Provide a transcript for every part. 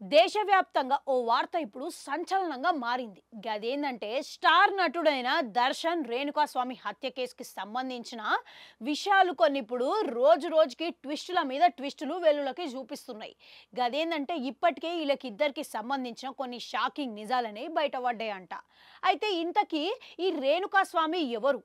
దేశవ్యాప్తంగా ఓ వార్త ఇప్పుడు సంచలనంగా మారింది గదేందంటే స్టార్ నటుడైన దర్శన్ రేణుకాస్వామి హత్య కేసుకి సంబంధించిన విషయాలు కొన్ని ఇప్పుడు రోజు రోజుకి ట్విస్టుల మీద ట్విస్టులు వెల్లులకి చూపిస్తున్నాయి గదేందంటే ఇప్పటికే వీళ్ళకిద్దరికి సంబంధించిన కొన్ని షాకింగ్ నిజాలనేవి బయటపడ్డాయంట అయితే ఇంతకీ ఈ రేణుకాస్వామి ఎవరు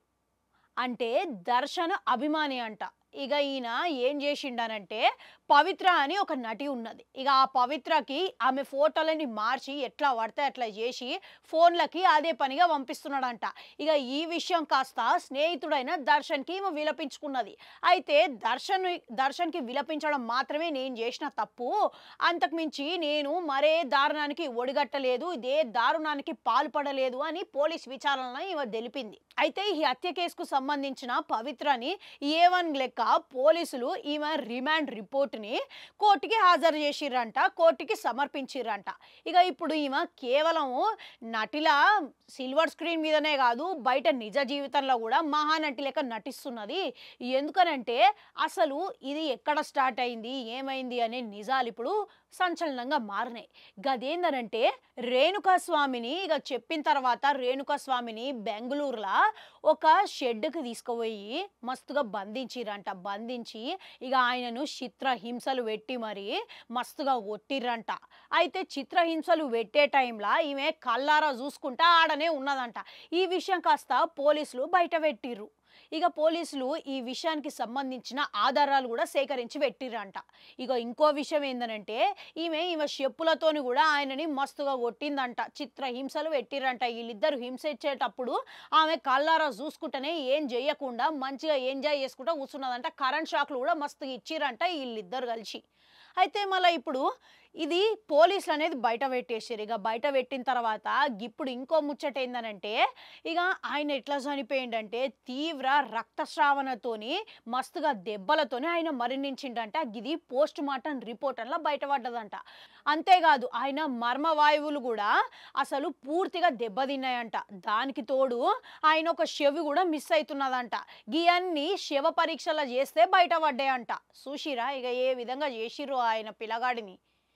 అంటే దర్శన అభిమాని అంట ఇక ఈయన ఏం చేసిండనంటే పవిత్ర అని ఒక నటి ఉన్నది ఇక ఆ పవిత్రకి ఆమె ఫోటోలని మార్చి ఎట్లా పడితే అట్లా చేసి ఫోన్లకి అదే పనిగా పంపిస్తున్నాడంట ఇక ఈ విషయం కాస్త స్నేహితుడైన దర్శన్కి ఈమె విలపించుకున్నది అయితే దర్శన్ దర్శన్కి విలపించడం మాత్రమే నేను చేసిన తప్పు అంతకుమించి నేను మరే దారుణానికి ఒడిగట్టలేదు ఇదే దారుణానికి పాల్పడలేదు అని పోలీస్ విచారణలో ఈమె తెలిపింది అయితే ఈ హత్య కేసుకు సంబంధించిన పవిత్రని ఏ వన్ లెక్క పోలీసులు ఈమె రిమాండ్ రిపోర్ట్ని కోర్టుకి హాజరు చేసిర్రంట కోర్టుకి సమర్పించిర్రంట ఇక ఇప్పుడు ఈమె కేవలం నటిలా సిల్వర్ స్క్రీన్ మీదనే కాదు బయట నిజ జీవితంలో కూడా మహానటి లెక్క నటిస్తున్నది ఎందుకనంటే అసలు ఇది ఎక్కడ స్టార్ట్ అయింది ఏమైంది అనే నిజాలు ఇప్పుడు సంచలనంగా మారినాయి గదేందనంటే రేణుకా స్వామిని ఇక చెప్పిన తర్వాత రేణుకా స్వామిని బెంగళూరులో ఒక షెడ్కి తీసుకుపోయి మస్తుగా బంధించిరంట బంధించి ఇక ఆయనను చిత్రహింసలు పెట్టి మరి మస్తుగా కొట్టిర్రంట అయితే చిత్రహింసలు పెట్టే టైంలో ఈమె కల్లారా చూసుకుంటా ఆడనే ఉన్నదంట ఈ విషయం కాస్త పోలీసులు బయట పెట్టిర్రు ఇక పోలీసులు ఈ విషయానికి సంబంధించిన ఆధారాలు కూడా సేకరించి పెట్టిర్రంట ఇక ఇంకో విషయం ఏందనంటే ఈమె ఈమె చెప్పులతోని కూడా ఆయనని మస్తుగా కొట్టిందంట చిత్ర హింసలు పెట్టిర్రంట వీళ్ళిద్దరు హింస ఇచ్చేటప్పుడు ఆమె కళ్ళారా చూసుకుంటేనే ఏం చేయకుండా మంచిగా ఎంజాయ్ చేసుకుంటూ కూర్చున్నదంట కరెంట్ షాక్లు కూడా మస్తుగా ఇచ్చిర్రంట వీళ్ళిద్దరు కలిసి అయితే మళ్ళీ ఇప్పుడు ఇది పోలీసులు అనేది బయట పెట్టేసారు ఇక బయట పెట్టిన తర్వాత ఇప్పుడు ఇంకో ముచ్చట ఏందనంటే ఇక ఆయన ఎట్లా చనిపోయిండంటే తీవ్ర రక్తస్రావణతోని మస్తుగా దెబ్బలతోని ఆయన మరణించిండంట ఇది పోస్ట్ మార్టం రిపోర్ట్ అలా బయటపడ్డదంట అంతేకాదు ఆయన మర్మ వాయువులు కూడా అసలు పూర్తిగా దెబ్బతిన్నాయంట దానికి తోడు ఆయన ఒక చెవి కూడా మిస్ అవుతున్నదంట గియన్ని శవ పరీక్షలు చేస్తే బయటపడ్డాయంట చూసిరా ఇక ఏ విధంగా చేసిర్రు ఆయన పిల్లగాడిని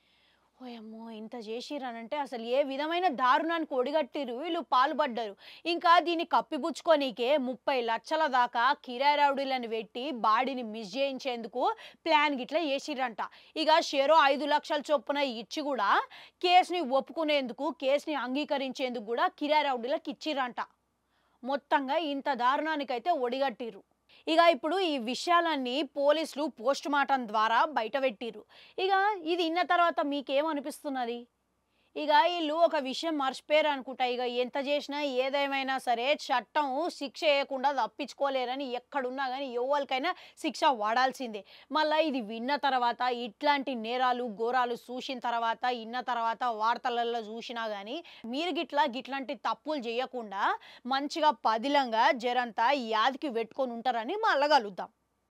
ఓయమ్మో ఇంత చేసిరనంటే అసలు ఏ విధమైన దారుణానికి ఒడిగట్టిరు వీళ్ళు పాల్పడ్డారు ఇంకా దీన్ని కప్పిపుచ్చుకోనీకే ముప్పై లక్షల దాకా కిరాయి రౌడీలను పెట్టి బాడీని మిస్ చేయించేందుకు ప్లాన్ గిట్లా చేసిరంట ఇక షేరో ఐదు లక్షల చొప్పున ఇచ్చి కూడా కేసుని ఒప్పుకునేందుకు కేసుని అంగీకరించేందుకు కూడా కిరాయి రౌడీలకు ఇచ్చిరంట మొత్తంగా ఇంత దారుణానికైతే ఒడిగట్టిరు ఇక ఇప్పుడు ఈ విషయాలన్నీ పోలీసులు పోస్ట్ మార్టం ద్వారా బయటపెట్టిరు ఇక ఇది ఇన్న తర్వాత మీకేమనిపిస్తున్నది ఇక వీళ్ళు ఒక విషయం మర్చిపోయారు అనుకుంటా ఇక ఎంత చేసినా ఏదేమైనా సరే చట్టం శిక్ష వేయకుండా తప్పించుకోలేరని ఎక్కడున్నా కానీ ఎవరికైనా శిక్ష వాడాల్సిందే మళ్ళీ ఇది విన్న తర్వాత ఇట్లాంటి నేరాలు ఘోరాలు చూసిన తర్వాత ఇన్న తర్వాత వార్తలలో చూసినా కానీ మీరు గిట్లా గిట్లాంటి తప్పులు చేయకుండా మంచిగా పదిలంగా జరంతా యాదికి పెట్టుకొని ఉంటారని మళ్ళీ కలుద్దాం